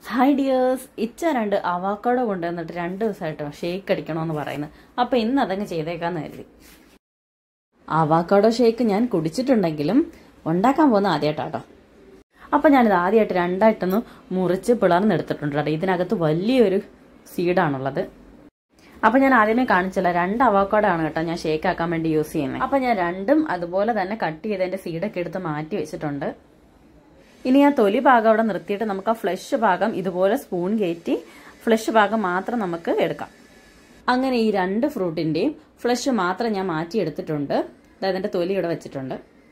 hi dears ഇച്ച രണ്ട് അവാക്കോട കൊണ്ടുവന്നിട്ട് രണ്ട് ദിവസമായിട്ടോ ഷേക്ക് അടിക്കണമെന്ന് പറയുന്നത് അപ്പൊ ഇന്ന് അതങ്ങ് ചെയ്തേക്കാന്ന് കരുതി അവാക്കോടോ ഷേക്ക് ഞാൻ കുടിച്ചിട്ടുണ്ടെങ്കിലും ഉണ്ടാക്കാൻ പോകുന്ന ആദ്യമായിട്ടാട്ടോ അപ്പൊ ഞാനിത് ആദ്യമായിട്ട് രണ്ടായിട്ടൊന്ന് മുറിച്ച് പിളർന്നെടുത്തിട്ടുണ്ട് കേട്ടോ ഇതിനകത്ത് വലിയൊരു സീഡാണുള്ളത് അപ്പൊ ഞാൻ ആദ്യമേ കാണിച്ചില്ല രണ്ട് അവോക്കാഡോ കേട്ടോ ഞാൻ ഷേക്ക് ആക്കാൻ വേണ്ടി യൂസ് ചെയ്യുന്നത് അപ്പൊ ഞാൻ രണ്ടും അതുപോലെ തന്നെ കട്ട് ചെയ്തതിന്റെ സീഡൊക്കെ എടുത്ത് മാറ്റി വെച്ചിട്ടുണ്ട് ഇനി ആ തൊലി ഭാഗം അവിടെ നിർത്തിയിട്ട് നമുക്ക് ആ ഫ്ലഷ് ഭാഗം ഇതുപോലെ സ്പൂൺ കയറ്റി ഫ്ലഷ് ഭാഗം മാത്രം നമുക്ക് എടുക്കാം അങ്ങനെ ഈ രണ്ട് ഫ്രൂട്ടിന്റെയും ഫ്ലഷ് മാത്രം ഞാൻ മാറ്റിയെടുത്തിട്ടുണ്ട് അതിന്റെ തൊലി ഇവിടെ വെച്ചിട്ടുണ്ട്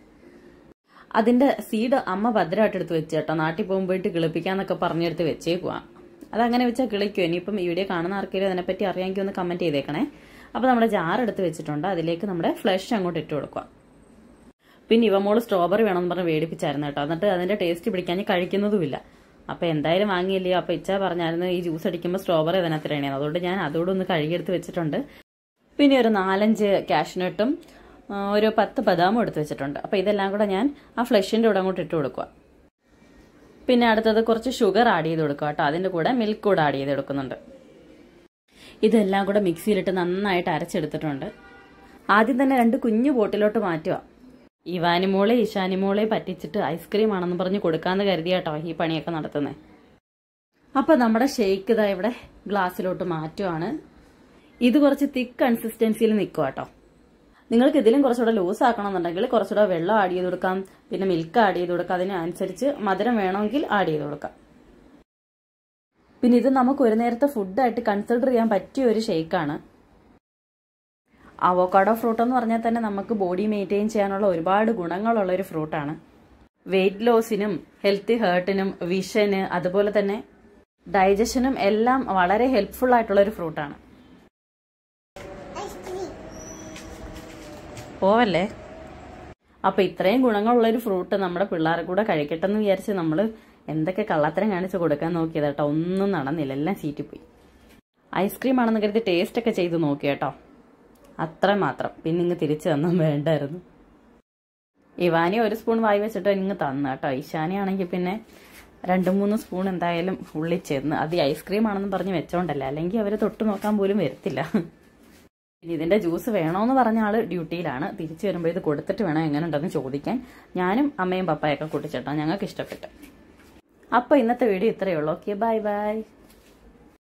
അതിന്റെ സീഡ് അമ്മ ഭദ്രമായിട്ട് എടുത്ത് വെച്ച് കേട്ടോ നാട്ടിൽ പോകുമ്പോയിട്ട് കിളിപ്പിക്കാന്നൊക്കെ പറഞ്ഞെടുത്ത് വെച്ചേക്കുവാ അതങ്ങനെ വെച്ചാൽ കിളിക്കും ഇനിയിപ്പം ഈ വീഡിയോ കാണുന്ന ആർക്കെങ്കിലും അതിനെപ്പറ്റി അറിയാമെങ്കിൽ ഒന്ന് കമന്റ് ചെയ്തേക്കണേ അപ്പോൾ നമ്മുടെ ജാർ എടുത്ത് വെച്ചിട്ടുണ്ട് അതിലേക്ക് നമ്മുടെ ഫ്ലഷ് അങ്ങോട്ട് ഇട്ട് കൊടുക്കുക പിന്നെ ഇവമോള് സ്ട്രോബെറി വേണമെന്ന് പറഞ്ഞ് വേടിപ്പിച്ചായിരുന്നു കേട്ടോ എന്നിട്ട് അതിന്റെ ടേസ്റ്റ് പിടിക്കാൻ കഴിക്കുന്നതുമില്ല അപ്പൊ എന്തായാലും വാങ്ങിയില്ലയോ അപ്പൊ ഇച്ച പറഞ്ഞായിരുന്നു ഈ ജ്യൂസ് അടിക്കുമ്പോൾ സ്ട്രോബെറി അതിനകത്ത് ഇടണേന്ന് അതുകൊണ്ട് ഞാൻ അതോടെ ഒന്ന് കഴുകിയെടുത്ത് വെച്ചിട്ടുണ്ട് പിന്നെ ഒരു നാലഞ്ച് കാഷ്നട്ടും ഒരു പത്ത് ബദാമും എടുത്ത് വെച്ചിട്ടുണ്ട് അപ്പൊ ഇതെല്ലാം കൂടെ ഞാൻ ആ ഫ്ലഷിന്റെ കൂടെ അങ്ങോട്ട് ഇട്ട് കൊടുക്കുക പിന്നെ അടുത്തത് കുറച്ച് ഷുഗർ ആഡ് ചെയ്ത് കൊടുക്കുക കേട്ടോ അതിന്റെ കൂടെ മിൽക്ക് കൂടെ ആഡ് ചെയ്ത് കൊടുക്കുന്നുണ്ട് ഇതെല്ലാം കൂടെ മിക്സിയിലിട്ട് നന്നായിട്ട് അരച്ചെടുത്തിട്ടുണ്ട് ആദ്യം തന്നെ രണ്ട് കുഞ്ഞു ബോട്ടിലോട്ട് മാറ്റുക ഇവാനിമോളെ ഇഷാനിമോളെ പറ്റിച്ചിട്ട് ഐസ്ക്രീം ആണെന്ന് പറഞ്ഞ് കൊടുക്കാന്ന് കരുതിയാട്ടോ ഈ പണിയൊക്കെ നടത്തുന്നത് അപ്പൊ നമ്മുടെ ഷേക്ക് ഇതാ ഇവിടെ ഗ്ലാസ്സിലോട്ട് മാറ്റുവാണ് ഇത് കുറച്ച് തിക്ക് കൺസിസ്റ്റൻസിയിൽ നിൽക്കുക കേട്ടോ നിങ്ങൾക്ക് ഇതിലും കുറച്ചുകൂടെ ലൂസ് ആക്കണമെന്നുണ്ടെങ്കിൽ കുറച്ചുകൂടെ വെള്ളം ആഡ് ചെയ്ത് കൊടുക്കാം പിന്നെ മിൽക്ക് ആഡ് ചെയ്ത് കൊടുക്കാം അതിനനുസരിച്ച് മധുരം വേണമെങ്കിൽ ആഡ് ചെയ്ത് കൊടുക്കാം പിന്നെ ഇത് നമുക്ക് ഒരു നേരത്തെ ഫുഡായിട്ട് കൺസിഡർ ചെയ്യാൻ പറ്റിയ ഒരു ഷേക്കാണ് അവോക്കാഡോ ഫ്രൂട്ട് എന്ന് പറഞ്ഞാൽ തന്നെ നമുക്ക് ബോഡി മെയിൻറ്റെയിൻ ചെയ്യാനുള്ള ഒരുപാട് ഗുണങ്ങളുള്ള ഒരു ഫ്രൂട്ടാണ് വെയിറ്റ് ലോസിനും ഹെൽത്തി ഹേർട്ടിനും വിഷന് അതുപോലെ തന്നെ ഡൈജഷനും എല്ലാം വളരെ ഹെൽപ്ഫുൾ ആയിട്ടുള്ള ഒരു ഫ്രൂട്ടാണ് പോവല്ലേ അപ്പൊ ഇത്രയും ഗുണങ്ങളുള്ള ഒരു ഫ്രൂട്ട് നമ്മുടെ പിള്ളേരെ കൂടെ കഴിക്കട്ടെ എന്ന് വിചാരിച്ച് നമ്മൾ എന്തൊക്കെ കള്ളത്തരം കാണിച്ച് കൊടുക്കാൻ നോക്കിയത് കേട്ടോ ഒന്നും നടന്നില്ല എല്ലാം ചീറ്റിപ്പോയി ഐസ്ക്രീം ആണെന്ന് കരുതി ടേസ്റ്റ് ഒക്കെ ചെയ്ത് നോക്കി കേട്ടോ അത്ര മാത്രം പിന്നെ ഇങ്ങ് തിരിച്ചു തന്നും വേണ്ടായിരുന്നു ഇവാനി ഒരു സ്പൂൺ വായി വെച്ചിട്ട് ഇങ്ങ് തന്നു കേട്ടോ ഈശാനി ആണെങ്കിൽ പിന്നെ രണ്ട് മൂന്ന് സ്പൂൺ എന്തായാലും ഉള്ളിൽ ചെന്ന് അത് ഈ ഐസ്ക്രീം ആണെന്ന് പറഞ്ഞ് വെച്ചോണ്ടല്ല അല്ലെങ്കിൽ അവരെ തൊട്ട് നോക്കാൻ പോലും വരത്തില്ല ഇനി ഇതിന്റെ ജ്യൂസ് വേണോന്ന് പറഞ്ഞ ആള് ഡ്യൂട്ടിയിലാണ് തിരിച്ചു വരുമ്പോൾ ഇത് കൊടുത്തിട്ട് വേണം എങ്ങനെ ഉണ്ടെന്ന് ചോദിക്കാൻ ഞാനും അമ്മയും പപ്പായൊക്കെ കുട്ടിച്ചേട്ടാ ഞങ്ങൾക്ക് ഇഷ്ടപ്പെട്ടു അപ്പൊ ഇന്നത്തെ വീഡിയോ ഇത്രയേ ഉള്ളൂ ഓക്കെ ബൈ ബൈ